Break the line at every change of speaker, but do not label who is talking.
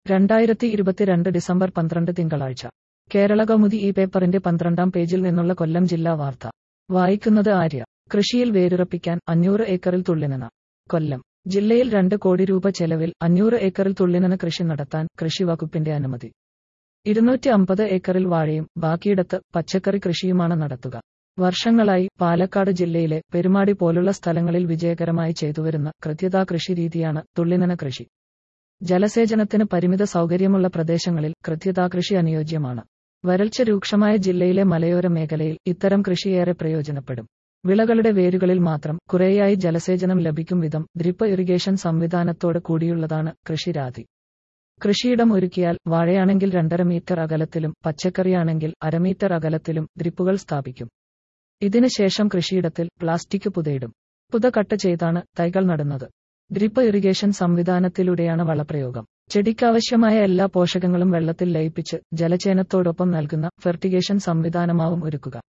രണ്ടായിരത്തി ഇരുപത്തിരണ്ട് ഡിസംബർ പന്ത്രണ്ട് തിങ്കളാഴ്ച കേരള കൗമുദി ഈ പേപ്പറിന്റെ പന്ത്രണ്ടാം പേജിൽ നിന്നുള്ള കൊല്ലം ജില്ലാ വാർത്ത വായിക്കുന്നത് ആര്യ കൃഷിയിൽ വേരുറപ്പിക്കാൻ അഞ്ഞൂറ് ഏക്കറിൽ തുള്ളിനന കൊല്ലം ജില്ലയിൽ രണ്ട് കോടി രൂപ ചെലവിൽ അഞ്ഞൂറ് ഏക്കറിൽ തുള്ളിനന കൃഷി നടത്താൻ കൃഷി വകുപ്പിന്റെ അനുമതി ഇരുന്നൂറ്റി അമ്പത് ഏക്കറിൽ വാഴയും ബാക്കിയിടത്ത് പച്ചക്കറി കൃഷിയുമാണ് നടത്തുക വർഷങ്ങളായി പാലക്കാട് ജില്ലയിലെ പെരുമാടി പോലുള്ള സ്ഥലങ്ങളിൽ വിജയകരമായി ചെയ്തുവരുന്ന കൃത്യതാ കൃഷി രീതിയാണ് തുള്ളിനന കൃഷി ജലസേചനത്തിന് പരിമിത സൗകര്യമുള്ള പ്രദേശങ്ങളിൽ കൃത്യതാ കൃഷി അനുയോജ്യമാണ് വരൾച്ച രൂക്ഷമായ ജില്ലയിലെ മലയോര മേഖലയിൽ ഇത്തരം കൃഷിയേറെ പ്രയോജനപ്പെടും വിളകളുടെ വേരുകളിൽ മാത്രം കുറേയായി ജലസേചനം ലഭിക്കും വിധം ഡ്രിപ്പ് ഇറിഗേഷൻ സംവിധാനത്തോട് കൂടിയുള്ളതാണ് കൃഷിരാതി കൃഷിയിടം ഒരുക്കിയാൽ വാഴയാണെങ്കിൽ രണ്ടര മീറ്റർ അകലത്തിലും പച്ചക്കറിയാണെങ്കിൽ അരമീറ്റർ അകലത്തിലും ഡ്രിപ്പുകൾ സ്ഥാപിക്കും ഇതിന് ശേഷം കൃഷിയിടത്തിൽ പ്ലാസ്റ്റിക് പുതയിടും പുത കട്ട് ചെയ്താണ് തൈകൾ നടുന്നത് ഡ്രിപ്പ് ഇറിഗേഷൻ സംവിധാനത്തിലൂടെയാണ് വളപ്രയോഗം ചെടിക്കാവശ്യമായ എല്ലാ പോഷകങ്ങളും വെള്ളത്തിൽ ലയിപ്പിച്ച് ജലചേനത്തോടൊപ്പം നൽകുന്ന ഫെർട്ടിഗേഷൻ സംവിധാനമാവും ഒരുക്കുക